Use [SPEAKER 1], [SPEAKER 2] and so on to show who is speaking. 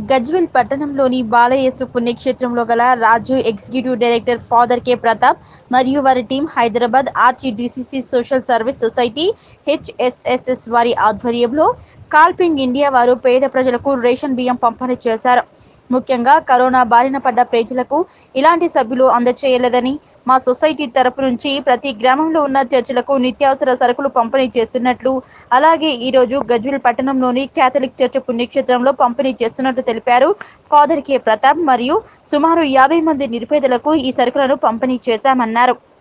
[SPEAKER 1] గజ్వెల్ పట్టణంలోని బాలయేసు పుణ్యక్షేత్రంలో గల Raju executive director father K Pratap మరియు వారి team Hyderabad RTDCC social service society HSSS వారి ఆధ్వర్యంలో కాల్పింగ్ ఇండియా వారు పేద ప్రజలకు రేషన్ బియ్యం పంపిణీ చేశారు ముఖ్యంగా కరోనా బారిన పడ్డ ప్రజలకు ఇలాంటి సభ్యులు అందచేయలేదని మా సొసైటీ తరపు నుంచి ప్రతి గ్రామంలో ఉన్న చర్చిలకు నిత్యావసర సరుకులు పంపిణీ చేస్తున్నట్లు అలాగే ఈరోజు గజ్వెల్ పట్టణంలోని క్యాథలిక్ చర్చ్ పుణ్యక్షేత్రంలో పంపిణీ చేస్తున్నట్లు తెలిపారు ఫాదర్ కె ప్రతాప్ మరియు సుమారు యాభై మంది నిరుపేదలకు ఈ సరుకులను పంపిణీ చేశామన్నారు